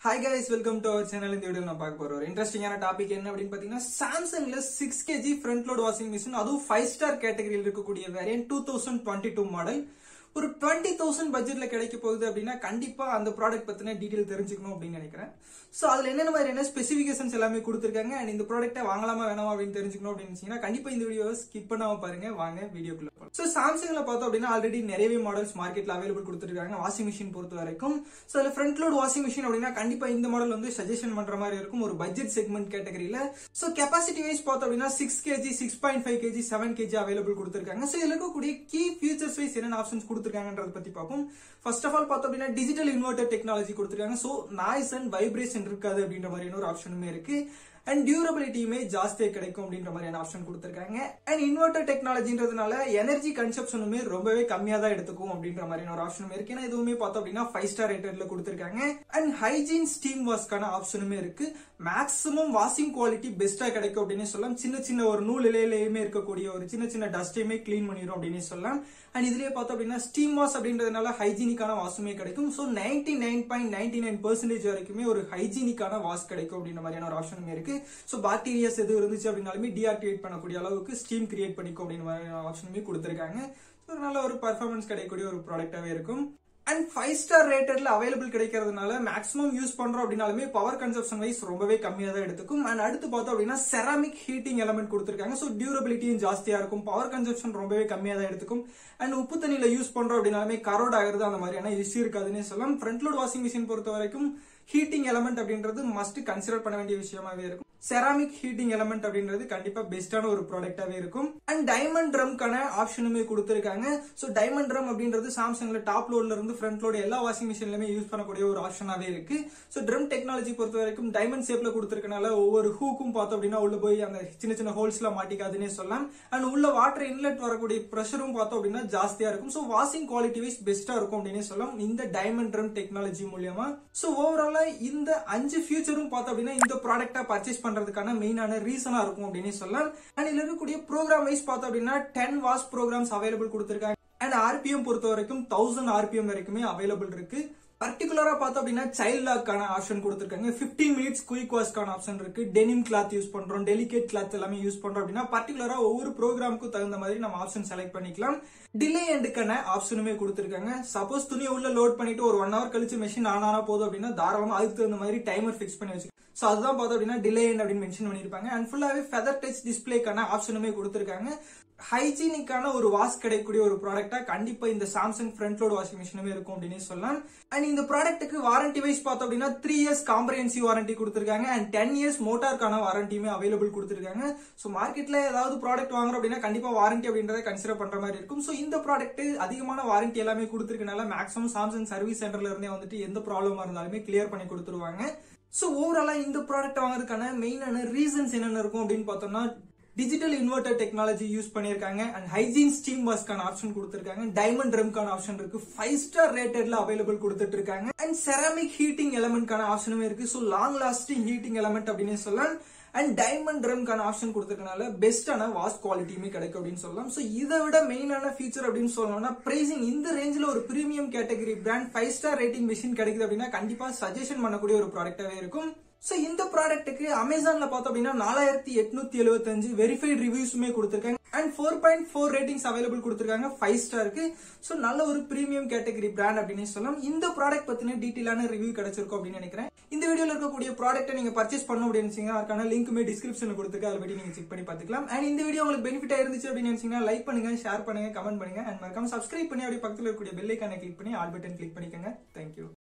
hi guys welcome to our channel இந்த video நான் பார்க்க போறோம் ஒரு இன்ட்ரெஸ்டிங்கான டாபிக் என்ன அப்படின்னு பாத்தீங்கன்னா சாம்சங்ல six KG front load washing machine அதுவும் ஃபைவ் ஸ்டார் கேட்டகரியில் இருக்கக்கூடிய variant two thousand twenty two model ஒரு டுவெண்ட்டி தௌசண்ட் பட்ஜெட்ல கிடைக்க போகுது அப்படின்னா கண்டிப்பா அந்த ப்ராடக்ட் பத்தின டீடைல் தெரிஞ்சுக்கணும் அப்படின்னு நினைக்கிறேன் சோ அதுல என்னென்ன மாதிரியான ஸ்பெசிபிகேஷன்ஸ் எல்லாமே கொடுத்துருக்காங்க அண்ட் இந்த ப்ராடக்ட்டை வாங்கலாமா வேணாமா அப்படின்னு தெரிஞ்சுக்கணும் அப்படின்னு நினைச்சீங்கன்னா கண்டிப்பா இந்த வீடியோவை ஸ்கிப் பண்ணாம பாருங்க வாங்க வீடியோக்குள்ள போகலாம் ஸோ சாம்சங்ல பார்த்தோம் அப்படின்னா ஆல்ரெடி நிறையவே மாடல்ஸ் மார்க்கெட்ல அவைலபிள் கொடுத்துருக்காங்க வாஷிங் மிஷின் பொறுத்த வரைக்கும் ஸோ அதுல ஃப்ரண்ட் லோட் வாஷிங் மிஷின் அப்படின்னா கண்டிப்பா இந்த மாடல் வந்து சஜஷன் பண்ற மாதிரி இருக்கும் ஒரு பட்ஜெட் செக்மெண்ட் கேட்டகரியில ஸோ கெப்பாசிட்டி வைஸ் பார்த்தோம் அப்படின்னா six KG six point five KG seven KG available கொடுத்துருக்காங்க ஸோ இதுல இருக்கக்கூடிய கீ ஃபீச்சர்ஸ் வைஸ் என்னென்ன ஆப்ஷன்ஸ் கொடுத்துருக்காங்கன்றத பத்தி பார்ப்போம் ஃபர்ஸ்ட் ஆஃப் ஆல் பார்த்தோம் அப்படின்னா டிஜிட்டல் இன்வெர்டர் டெக்னாலஜி கொடுத்துருக்காங்க ஸோ நாய்ஸ் அண்ட் வைப்ரேஷன் இருக்காது அப்படின்ற மாதிரியான ஒரு ஆப்ஷனுமே இருக்கு அண்ட் டியூரபிலிட்டியுமே ஜாஸ்தியாக கிடைக்கும் அப்படின்ற மாதிரியான ஆப்ஷன் கொடுத்துருக்காங்க அண்ட் இன்வெர்டர் டெக்னாலஜின்றதுனால எனர்ஜி கன்சப்ஷனுமே ரொம்பவே கம்மியாக தான் எடுத்துக்கும் அப்படின்ற மாதிரியான ஒரு ஆப்ஷனுமே இருக்கு ஏன்னா இதுவுமே பார்த்தோம் அப்படின்னா ஃபைவ் ஸ்டார் ரேட்டர்ல கொடுத்துருக்காங்க அண்ட் ஹைஜீன் ஸ்டீம் வாஷ்க்கான ஆப்ஷனுமே இருக்கு மேக்ஸிமம் வாஷிங் குவாலிட்டி பெஸ்ட்டாக கிடைக்கும் அப்படின்னு சொல்லலாம் சின்ன சின்ன ஒரு நூல் இலையிலேயுமே இருக்கக்கூடிய ஒரு சின்ன சின்ன டஸ்டையுமே க்ளீன் பண்ணிடும் அப்படின்னு சொல்லலாம் அண்ட் இதுலயே பார்த்தோம் அப்படின்னா ஸ்டீம் வாஷ் அப்படின்றதுனால ஹைஜீனிக்கான வாஷுமே கிடைக்கும் so ninety nine point ninety nine percentage வரைக்குமே ஒரு ஹைஜீனிக்கான வாஷ் கிடைக்கும் அப்படின்ற மாதிரியான ஒரு ஆப்ஷனுமே இருக்கு ஸோ பாக்டீரியாஸ் எதுவும் இருந்துச்சு அப்படின்னாலுமே டீஆக்டிவேட் பண்ணக்கூடிய அளவுக்கு ஸ்டீம் கிரியேட் பண்ணிக்கும் அப்படின்ற மாதிரியான ஆப்ஷனுமே கொடுத்துருக்காங்க ஸோ ஒரு நல்ல ஒரு பர்ஃபார்மன்ஸ் கிடைக்கக்கூடிய ஒரு ப்ராடக்டாகவே இருக்கும் அண்ட் ஃபைவ் ஸ்டார் ரேட்டர்ல அவைலபிள் கிடைக்கிறதுனால மேக்ஸிமம் யூஸ் பண்றோம் அப்படின்னாலுமே பவர் கன்சப்ஷன் வைஸ் ரொம்பவே கம்மியாக தான் எடுத்துக்கும் அண்ட் அடுத்து பார்த்தோம் அப்படின்னா செராமிக் ஹீட்டிங் எலமெண்ட் கொடுத்துருக்காங்க ஸோ டியூரபிலிட்டியும் ஜாஸ்தியா இருக்கும் பவர் கன்சப்ஷன் ரொம்பவே கம்மியாக தான் எடுத்துக்கும் அண்ட் உப்பு தண்ணியில யூஸ் பண்றோம் அப்படின்னாலுமே கரோட் ஆகுறது அந்த மாதிரியான இஷ்யூ இருக்காதுன்னு சொல்லலாம் ஃப்ரண்ட் லோட் வாஷிங் மிஷின் பொறுத்த வரைக்கும் ஹீட்டிங் எலமெண்ட் அப்படின்றது மஸ்ட் கன்சிடர் பண்ண வேண்டிய விஷயமாவே இருக்கும் செராமிக் ஹீட்டிங் எலமெண்ட் அப்படின்றது கண்டிப்பா பெஸ்டான ஒரு ப்ராடக்டாவே இருக்கும் அண்ட் டைமண்ட் ட்ரம்க்கான ஆப்ஷனுமே கொடுத்துருக்காங்க ஸோ டைமண்ட் ட்ரம் அப்படின்றது சாம்சங்ல டாப் லோட்ல இருந்து ஃப்ரண்ட் லோடு எல்லா வாஷிங் மிஷின்லயுமே யூஸ் பண்ணக்கூடிய ஒரு ஆப்ஷனாவே இருக்கு ஸோ ட்ரம் டெக்னாலஜி பொறுத்த வரைக்கும் டைமண்ட் ஷேப்ல கொடுத்துருக்கனால ஒவ்வொரு ஹூக்கும் பார்த்தோம் அப்படின்னா உள்ள போய் அந்த சின்ன சின்ன ஹோல்ஸ்ல மாட்டிக்காதுன்னே சொல்லலாம் அண்ட் உள்ள வாட்டர் இன்லெட் வரக்கூடிய ப்ரெஷரும் பார்த்தோம் அப்படின்னா ஜாஸ்தியா இருக்கும் ஸோ வாஷிங் குவாலிட்டி வைஸ் பெஸ்டா இருக்கும் அப்படின்னே சொல்லலாம் இந்த டைமண்ட் ட்ரம் டெக்னாலஜி மூலியமா ஸோ ஓவராலா இந்த அஞ்சு ஃபியூச்சரும் பார்த்தோம் அப்படின்னா இந்த ப்ராடக்டா பர்ச்சேஸ் பண்றதுக்கான மெயினான ரீசனா இருக்கும் அப்படின்னு சொல்லலாம் அண்ட் இதுல இருக்கக்கூடிய ப்ரோக்ராம் வைஸ் பார்த்தோம் அப்படின்னா டென் வாஷ் ப்ரோக்ராம்ஸ் அவைலபிள் கொடுத்துருக்காங்க அண்ட் ஆர்பிஎம் பொறுத்த வரைக்கும் தௌசண்ட் ஆர்பிஎம் வரைக்குமே அவைலபிள் இருக்கு பர்டிகுலரா பார்த்தோம் அப்படின்னா சைல்ட் லாக்கான ஆப்ஷன் கொடுத்துருக்காங்க பிப்டீன் மினிட்ஸ் குயிக் வாஷ்க்கான ஆப்ஷன் இருக்கு டெனிம் கிளாத் யூஸ் பண்றோம் டெலிகேட் கிளாத் எல்லாமே யூஸ் பண்றோம் அப்படின்னா பர்டிகுலரா ஒவ்வொரு ப்ரோக்ராமுக்கும் தகுந்த மாதிரி நம்ம ஆப்ஷன் செலக்ட் பண்ணிக்கலாம் டிலே எண்டுக்கான ஆப்ஷனுமே கொடுத்துருக்காங்க சப்போஸ் துணியை உள்ள லோட் பண்ணிட்டு ஒரு ஒன் ஹவர் கழிச்சு மெஷின் ஆன் ஆனா போதும் அப்படின்னா தாராளமா அதுக்கு தகுந்த மாதிரி டைமர் ஃபிக்ஸ் பண்ணி வச்சு ஸோ அதுதான் பார்த்தோம் அப்படின்னா டிலே எண்ட் அப்படின்னு மென்ஷன் பண்ணியிருப்பாங்க அண்ட் ஃபுல்லாகவே ஃபெதர் டச் டிஸ்பிளேக்கான ஆப்ஷனுமே கொடுத்துருக்காங்க ஹைஜீனிக்கான ஒரு வாஷ் கிடைக்கக்கூடிய ஒரு ப்ராடக்டா கண்டிப்பா இந்த சாம்சங் ஃப்ரண்ட் லோட் வாஷிங் மிஷினுமே இருக்கும் அப்படின்னு சொல்லலாம் அண்ட் இந்த ப்ராடக்ட்டுக்கு வாரண்டி வைஸ் பார்த்தோம் அப்படின்னா த்ரீ இயர்ஸ் காம்ப்ரஹென்சிவ் வாரண்டி கொடுத்துருக்காங்க அண்ட் டென் இயர்ஸ் மோட்டாருக்கான வாரண்டியுமே அவைலபிள் கொடுத்துருக்காங்க ஸோ மார்க்கெட்ல ஏதாவது ப்ராடக்ட் வாங்குறோம் அப்படின்னா கண்டிப்பா வாரண்டி அப்படின்றத கன்சிடர் பண்ற மாதிரி இருக்கும் ஸோ இந்த ப்ராடக்ட் அதிகமான வாரண்டி எல்லாமே கொடுத்துருக்கனால மேக்ஸிமம் சாம்சங் சர்வீஸ் சென்டர்ல இருந்தே வந்துட்டு எந்த ப்ராப்ளமா இருந்தாலுமே கிளியர் பண்ணி கொடுத்துருவாங்க ஸோ ஓவராலா இந்த ப்ராடக்ட் வாங்குறதுக்கான மெயினான ரீசன்ஸ் என்னென்ன இருக்கும் அப்படின்னு பார்த்தோம்னா டிஜிட்டல் இன்வெர்டர் டெக்னாலஜி யூஸ் பண்ணிருக்காங்க அண்ட் ஹைஜீன் ஸ்டீம் வாஷ்க்கான ஆப்ஷன் கொடுத்துருக்காங்க டைமண்ட் ட்ரம்க்கான ஆப்ஷன் இருக்கு ஃபைவ் ஸ்டார் ரேட்டட்ல அவைலபிள் கொடுத்துட்டு இருக்காங்க அண்ட் செராமிக் ஹீட்டிங் எலமெண்ட்கான ஆப்ஷனுமே இருக்கு so long lasting heating element அப்படின்னு சொல்லலாம் அண்ட் டைமண்ட் ட்ரம்க்கான ஆப்ஷன் கொடுத்துருக்கனால பெஸ்டான வாஷ் குவாலிட்டியுமே கிடைக்கும் அப்படின்னு சொல்லலாம் ஸோ இதை விட மெயினான ஃபீச்சர் அப்படின்னு சொல்லணும்னா பிரைசிங் இந்த ரேஞ்சில் ஒரு premium category brand five star rating machine கிடைக்குது அப்படின்னா கண்டிப்பா சஜஷன் பண்ணக்கூடிய ஒரு ப்ராடக்டாவே இருக்கும் ஸோ இந்த ப்ராடக்ட்டுக்கு அமேசான்ல பார்த்தோம் அப்படின்னா நாலாயிரத்தி எட்நூத்தி எழுபத்தஞ்சு வெரிஃபைட் ரிவ்யூஸுமே கொடுத்துருக்காங்க and four point four ratings available கொடுத்துருக்காங்க ஃபைவ் ஸ்டாருக்கு ஸோ நல்ல ஒரு பிரீமியம் கேட்டகரி பிராண்ட் அப்படின்னு சொல்லலாம் இந்த ப்ராடக்ட் பத்தின டீட்டெயிலான ரிவ்யூ கிடைச்சிருக்கும் அப்படின்னு நினைக்கிறேன் இந்த வீடியோல இருக்கக்கூடிய ப்ராடக்ட்டை நீங்க பர்ச்சேஸ் பண்ண அப்படின்னு அதுக்கான லிங்க்குமே டிஸ்கிரிப்ஷன்ல கொடுத்துருக்கு அதை பற்றி நீங்க செக் பண்ணி பார்த்துக்கலாம் அண்ட் இந்த வீடியோ உங்களுக்கு பெனிஃபிட்டா இருந்துச்சு அப்படின்னு நினைச்சீங்கன்னா லைக் பண்ணுங்க ஷேர் பண்ணுங்க கமெண்ட் பண்ணுங்க அண்ட் மறக்காம சப்ஸ்கிரைப் பண்ணி அப்படியே பக்கத்தில் இருக்கக்கூடிய பெல் ஐக்கானை கிளிக் பண்ணி ஆல் பட்டன் கிளிக் பண்ணிக்கோங்க தேங்க்யூ